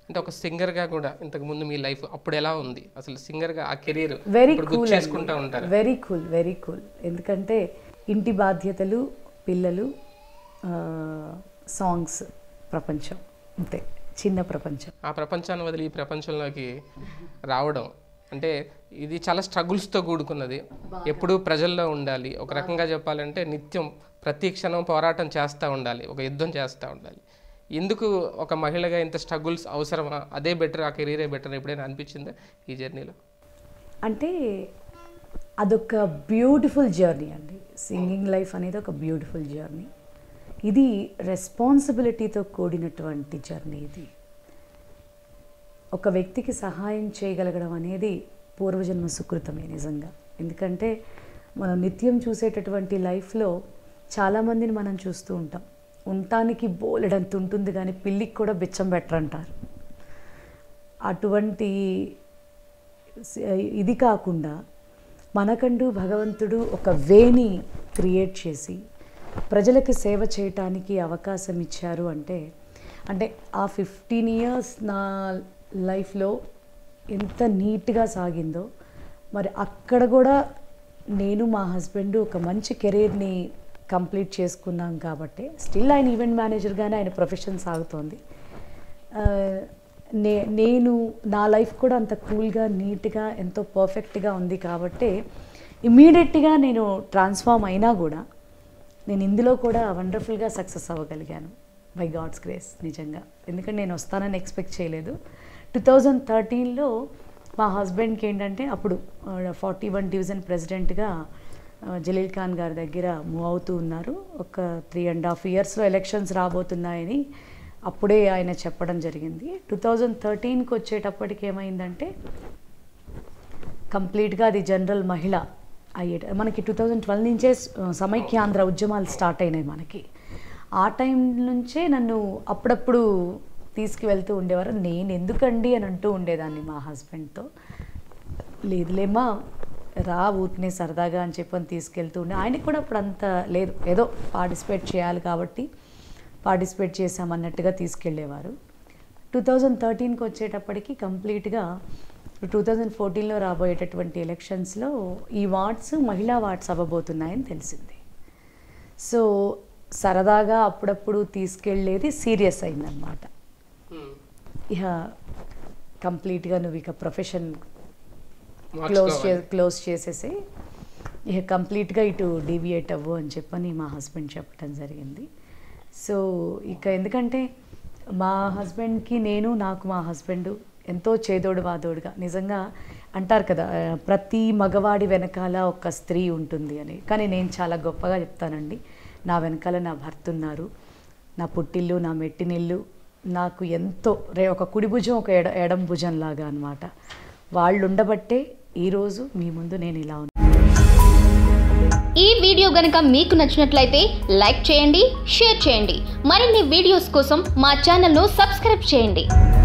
అంటే ఒక సింగర్గా కూడా ఇంతకు ముందు మీ లైఫ్ అప్పుడు ఎలా ఉంది అసలు సింగర్గా ఆ కెరీర్ వెరీ ఇప్పుడు కూల్ గుర్తు చేసుకుంటా ఉంటారు వెరీ కూల్ వెరీ కూల్ ఎందుకంటే ఇంటి బాధ్యతలు పిల్లలు సాంగ్స్ ప్రపంచం అంతే చిన్న ప్రపంచం ఆ ప్రపంచాన్ని వదిలి ఈ ప్రపంచంలోకి రావడం అంటే ఇది చాలా స్ట్రగుల్స్తో కూడుకున్నది ఎప్పుడూ ప్రజల్లో ఉండాలి ఒక రకంగా చెప్పాలంటే నిత్యం ప్రతి క్షణం పోరాటం చేస్తూ ఉండాలి ఒక యుద్ధం చేస్తూ ఉండాలి ఎందుకు ఒక మహిళగా ఇంత స్ట్రగుల్స్ అవసరమా అదే బెటర్ ఆ కెరీరే బెటర్ ఎప్పుడైనా అనిపించిందా ఈ జర్నీలో అంటే అదొక బ్యూటిఫుల్ జర్నీ అండి సింగింగ్ లైఫ్ అనేది ఒక బ్యూటిఫుల్ జర్నీ ఇది రెస్పాన్సిబిలిటీతో కూడినటువంటి జర్నీ ఇది ఒక వ్యక్తికి సహాయం చేయగలగడం అనేది పూర్వజన్మ సుకృతమే నిజంగా ఎందుకంటే మనం నిత్యం చూసేటటువంటి లైఫ్లో చాలామందిని మనం చూస్తూ ఉంటాం ఉండటానికి బోలెడంత ఉంటుంది కానీ పిల్లికి కూడా బిచ్చం పెట్టరంటారు అటువంటి స- ఇది కాకుండా మనకంటూ భగవంతుడు ఒక వేని క్రియేట్ చేసి ప్రజలకు సేవ చేయటానికి అవకాశం ఇచ్చారు అంటే అంటే ఆ ఫిఫ్టీన్ ఇయర్స్ నా లైఫ్లో ఎంత నీట్గా సాగిందో మరి అక్కడ కూడా నేను మా హస్బెండ్ ఒక మంచి కెరీర్ని కంప్లీట్ చేసుకున్నాం కాబట్టి స్టిల్ ఆయన ఈవెంట్ మేనేజర్గానే ఆయన ప్రొఫెషన్ సాగుతోంది ఆ, నే నేను నా లైఫ్ కూడా అంత కూల్గా నీట్గా ఎంతో పర్ఫెక్ట్గా ఉంది కాబట్టి ఇమ్మీడియట్గా నేను ట్రాన్స్ఫార్మ్ అయినా కూడా నేను ఇందులో కూడా వండర్ఫుల్గా సక్సెస్ అవ్వగలిగాను బై గాడ్స్ గ్రేస్ నిజంగా ఎందుకంటే నేను వస్తానని ఎక్స్పెక్ట్ చేయలేదు టూ థౌజండ్ థర్టీన్లో మా హస్బెండ్కి ఏంటంటే అప్పుడు ఫార్టీ వన్ డివిజన్ ప్రెసిడెంట్గా జలీల్ ఖాన్ గారి దగ్గర మూవ్ అవుతూ ఉన్నారు ఒక త్రీ అండ్ హాఫ్ ఇయర్స్లో ఎలక్షన్స్ రాబోతున్నాయని అప్పుడే ఆయన చెప్పడం జరిగింది టూ థౌజండ్ థర్టీన్కి వచ్చేటప్పటికి ఏమైందంటే కంప్లీట్గా అది జనరల్ మహిళ అయ్యే మనకి టూ థౌజండ్ ట్వెల్వ్ నుంచే స- సమైక్యాంధ్ర ఉద్యమాలు స్టార్ట్ అయినాయి మనకి ఆ టైం నుంచే నన్ను అప్పుడప్పుడు తీసుకువెళ్తూ ఉండేవారు నేను ఎందుకండి అని అంటూ ఉండేదాన్ని మా హస్బెండ్తో లేదులేమా రా ఊరికనే సరదాగా అని చెప్పని తీసుకెళ్తూ ఉండే ఆయనకి కూడా అప్పుడు అంత లేదు ఏదో పార్టిసిపేట్ చేయాలి కాబట్టి పార్టిసిపేట్ చేసామన్నట్టుగా తీసుకెళ్ళేవారు టూ థౌజండ్ థర్టీన్కి వచ్చేటప్పటికి కంప్లీట్గా టూ థౌజండ్ ఫోర్టీన్లో రాబోయేటటువంటి ఎలక్షన్స్లో ఈ వార్డ్స్ మహిళా వార్డ్స్ అవ్వబోతున్నాయని తెలిసింది సో సరదాగా అప్పుడప్పుడు తీసుకెళ్ళేది సీరియస్ అయిందనమాట ఇక కంప్లీట్గా నువ్వు ఇక ప్రొఫెషన్ క్లోజ్ చే క్లోజ్ చేసేసి ఇక కంప్లీట్గా ఇటు డీవియేట్ అవ్వు అని చెప్పని మా హస్బెండ్ చెప్పడం జరిగింది సో ఇక ఎందుకంటే మా హస్బెండ్కి నేను నాకు మా హస్బెండ్ ఎంతో చేదోడు వాదోడుగా నిజంగా అంటారు కదా ఆ, ప్రతి మగవాడి వెనకాల ఒక స్త్రీ ఉంటుంది అని కానీ నేను చాలా గొప్పగా చెప్తానండి నా వెనకాల నా భర్త ఉన్నారు నా పుట్టిల్లు నా మెట్టినిల్లు నాకు ఎంతో రే ఒక కుడి భుజం ఒక ఎడ ఎడం భుజం లాగా అనమాట వాళ్ళు ఉండబట్టే ఈరోజు మీ ముందు నేను ఇలా ఉన్నాను ఈ వీడియో గనుక మీకు నచ్చినట్లయితే లైక్ చేయండి షేర్ చేయండి మరిన్ని వీడియోస్ కోసం మా ఛానల్ను సబ్స్క్రైబ్ చేయండి